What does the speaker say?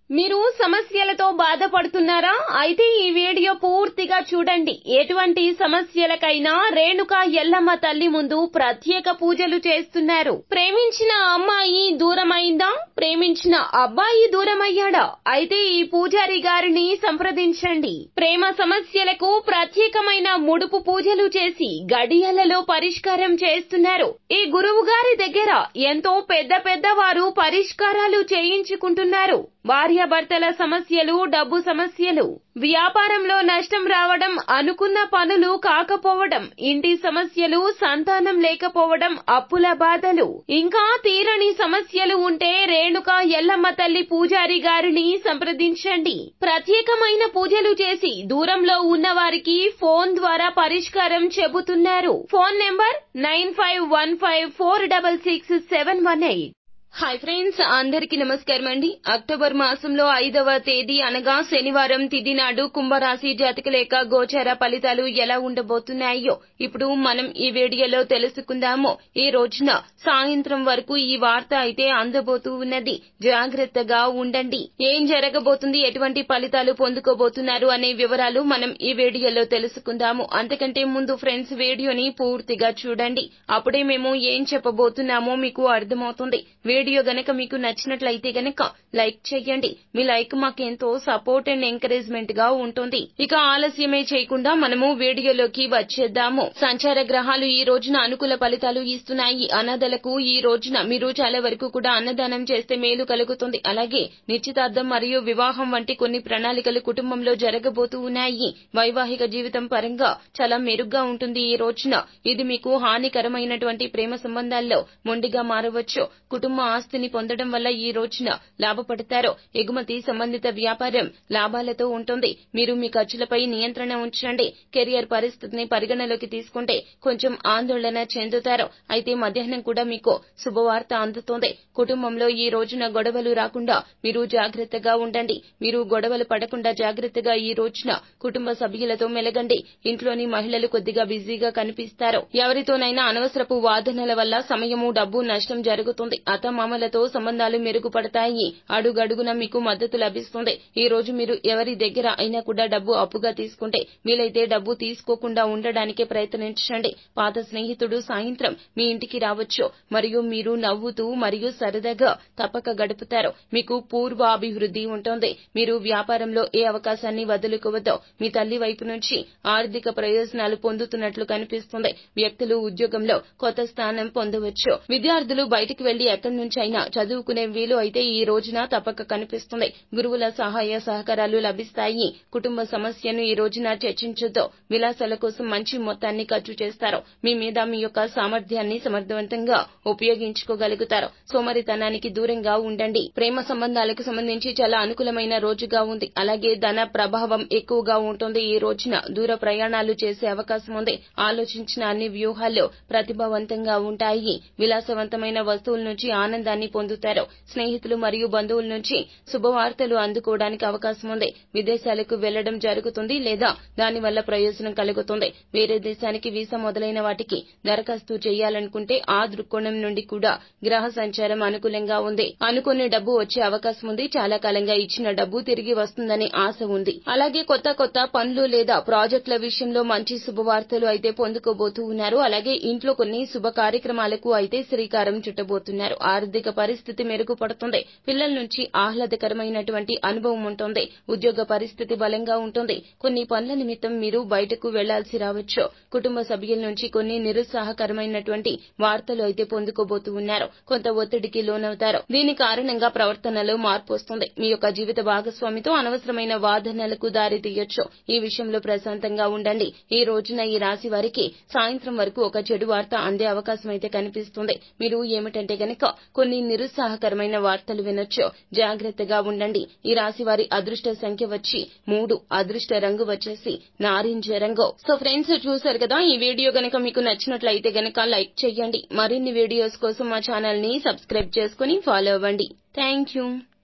మీరు సమస్యలతో బాధపడుతున్నారా అయితే ఈ వీడియో పూర్తిగా చూడండి ఎటువంటి సమస్యలకైనా రేణుక ఎల్లమ్మ తల్లి ముందు ప్రత్యేక పూజలు చేస్తున్నారు ప్రేమించిన అమ్మాయి దూరమైందా ప్రేమించిన అబ్బాయి దూరమయ్యాడా అయితే ఈ పూజారి గారిని సంప్రదించండి ప్రేమ సమస్యలకు ప్రత్యేకమైన ముడుపు పూజలు చేసి గడియలలో పరిష్కారం చేస్తున్నారు ఈ గురువు గారి దగ్గర ఎంతో పెద్ద పెద్ద వారు పరిష్కారాలు చేయించుకుంటున్నారు భార్యాభర్తల సమస్యలు డబ్బు సమస్యలు వ్యాపారంలో నష్టం రావడం అనుకున్న పనులు కాకపోవడం ఇంటి సమస్యలు సంతానం లేకపోవడం అప్పుల బాధలు ఇంకా తీరని సమస్యలు ఉంటే రేణుక ఎల్లమ్మ తల్లి పూజారి గారిని సంప్రదించండి ప్రత్యేకమైన పూజలు చేసి దూరంలో ఉన్న వారికి ఫోన్ ద్వారా పరిష్కారం చెబుతున్నారు phone number nine five one five four double six seven one eight hi friends అందరికి నమస్కారం అండి అక్టోబర్ మాసంలో ఐదవ తేదీ అనగా శనివారం తిథి నాడు కుంభరాశి జాతక లేక గోచార ఫలితాలు ఎలా ఉండబోతున్నాయో ఇప్పుడు మనం ఈ వీడియోలో తెలుసుకుందాము ఈ రోజున సాయంత్రం వరకు ఈ వార్త అయితే అందబోతూ ఉన్నది జాగ్రత్తగా ఉండండి ఏం జరగబోతుంది ఎటువంటి ఫలితాలు పొందుకోబోతున్నారు అనే వివరాలు మనం ఈ వీడియోలో తెలుసుకుందాము అంతకంటే ముందు ఫ్రెండ్స్ వీడియోని పూర్తిగా చూడండి అప్పుడే మేము ఏం చెప్పబోతున్నామో మీకు అర్థమవుతుంది వీడియో గనక మీకు నచ్చినట్లయితే గనక లైక్ చేయండి మీ లైక్ మాకు ఎంతో సపోర్ట్ అండ్ ఎంకరేజ్మెంట్ గా ఉంటుంది ఇక ఆలస్యమే చేయకుండా మనము వీడియోలోకి వచ్చేద్దాము సంచార గ్రహాలు ఈ రోజున అనుకూల ఫలితాలు ఇస్తున్నాయి అనాథలకు ఈ రోజున మీరు చాలా వరకు కూడా అన్నదానం చేస్తే మేలు కలుగుతుంది అలాగే నిశ్చితార్థం మరియు వివాహం వంటి కొన్ని ప్రణాళికలు కుటుంబంలో జరగబోతూ ఉన్నాయి వైవాహిక జీవితం పరంగా చాలా మెరుగ్గా ఉంటుంది ఈ రోజున ఇది మీకు హానికరమైనటువంటి ప్రేమ సంబంధాల్లో మొండిగా మారవచ్చు కుటుంబ ఆస్తిని పొందడం వల్ల ఈ రోజున లాభపడతారు ఎగుమతి సంబంధిత వ్యాపారం లాభాలతో ఉంటుంది మీరు మీ ఖర్చులపై నియంత్రణ ఉంచండి కెరియర్ పరిస్థితిని పరిగణలోకి తీసుకుంటే కొంచెం ఆందోళన చెందుతారు అయితే మధ్యాహ్నం కూడా మీకు శుభవార్త అందుతోంది కుటుంబంలో ఈ రోజున గొడవలు రాకుండా మీరు జాగ్రత్తగా ఉండండి మీరు గొడవలు పడకుండా జాగ్రత్తగా ఈ రోజున కుటుంబ సభ్యులతో మెలగండి ఇంట్లోని మహిళలు కొద్దిగా బిజీగా కనిపిస్తారు ఎవరితోనైనా అనవసరపు వాదనల వల్ల సమయము డబ్బు నష్టం జరుగుతుంది అత్తమామలతో సంబంధాలు మెరుగుపడతాయి అడుగడుగున మీకు మద్దతు లభిస్తుంది ఈ రోజు మీరు ఎవరి దగ్గర అయినా కూడా డబ్బు అప్పుగా తీసుకుంటే వీలైతే డబ్బు తీసుకోకుండా ఉండడానికే ప్రయత్నించండి పాత స్నేహితుడు సాయంత్రం మీ ఇంటికి రావచ్చు మరియు మీరు నవ్వుతూ మరియు సరదాగా తప్పక గడుపుతారు మీకు పూర్వ అభివృద్ధి ఉంటుంది మీరు వ్యాపారంలో ఏ అవకాశాన్ని వదులుకోవద్దో మీ తల్లి వైపు నుంచి ఆర్థిక ప్రయోజనాలు పొందుతున్నట్లు కనిపిస్తుంది వ్యక్తులు ఉద్యోగంలో కొత్త స్థానం పొందవచ్చు విద్యార్థులు బయటికి వెళ్లి ఎక్కడి నుంచైనా చదువుకునే వీలు అయితే ఈ రోజున తప్పక కనిపిస్తుంది గురువుల సహాయ సహకారాలు లభిస్తాయి కుటుంబ సమస్యను ఈ రోజున చర్చించొద్దు విలాసాల కోసం మంచి మొత్తాన్ని ఖర్చు చేస్తారు మీ మీద మీ యొక్క సామర్థ్యాన్ని సమర్థవంతంగా ఉపయోగించుకోగలుగుతారు సోమరితనానికి దూరంగా ఉండండి ప్రేమ సంబంధాలకు సంబంధించి చాలా అనుకూలమైన రోజుగా ఉంది అలాగే ధన ప్రభావం ఎక్కువగా ఉంటుంది ఈ రోజున దూర ప్రయాణాలు చేసే అవకాశం ఉంది ఆలోచించిన అన్ని వ్యూహాల్లో ప్రతిభావంతంగా ఉంటాయి విలాసవంతమైన వస్తువుల నుంచి ఆనందాన్ని పొందుతారు స్నేహితులు మరియు బంధువుల నుంచి శుభవార్తలు అందుకోవడానికి అవకాశం ఉంది విదేశాలకు వెళ్లడం జరుగుతుంది లేదా దానివల్ల ప్రయోజనం కలుగుతుంది వేరే దేశానికి వీసా మొదలైన వాటికి దరఖాస్తు చేయాలనుకుంటే ఆ దృక్కోణం నుండి కూడా గ్రహ సంచారం అనుకూలంగా ఉంది అనుకునే డబ్బు వచ్చే అవకాశం ఉంది చాలా కాలంగా ఇచ్చిన డబ్బు తిరిగి వస్తుందనే ఆశ ఉంది అలాగే కొత్త కొత్త పనులు లేదా ప్రాజెక్టుల విషయంలో మంచి శుభవార్తలు అయితే పొందుకోబోతూ ఉన్నారు అలాగే ఇంట్లో కొన్ని శుభ కార్యక్రమాలకు అయితే శ్రీకారం చుట్టబోతున్నారు ఆర్థిక పరిస్థితి మెరుగుపడుతుంది పిల్లల నుంచి ఆహ్లాదకరమైనటువంటి అనుభవం ఉంటుంది ఉద్యోగ పరిస్థితి బలంగా ఉంటుంది కొన్ని పనుల నిమిత్తం మీరు బయటకు వెళ్లాల్సి రావచ్చు కుటుంబ సభ్యుల నుంచి కొన్ని నిరుత్సాహకరమైనటువంటి వార్తలు అయితే పొందుకోబోతూ ఉన్నారు కొంత ఒత్తిడికి లోనవుతారు దీని కారణంగా ప్రవర్తనలో మార్పు వస్తుంది మీ యొక్క జీవిత భాగస్వామితో అనవసరమైన వాదనలకు దారి తీయొచ్చు ఈ విషయంలో ప్రశాంతంగా ఉండండి ఈ రోజున ఈ రాశి వారికి సాయంత్రం వరకు ఒక చెడు వార్త అందే అవకాశం అయితే కనిపిస్తుంది మీరు ఏమిటంటే గనక కొన్ని నిరుత్సాహకరమైన వార్తలు వినొచ్చు జాగ్రత్తగా ఉండండి ఈ రాశి వారి అదృష్ట సంఖ్య వచ్చి మూడు అదృష్ట రంగు వచ్చేసి నారింజ రంగు సో ఫ్రెండ్స్ చూసారు కదా ఈ వీడియో గనక మీకు నచ్చినట్లయితే గనక లైక్ చేయండి మరిన్ని వీడియోస్ కోసం మా ఛానల్ ని సబ్స్క్రైబ్ చేసుకుని ఫాలో అవ్వండి థ్యాంక్ యూ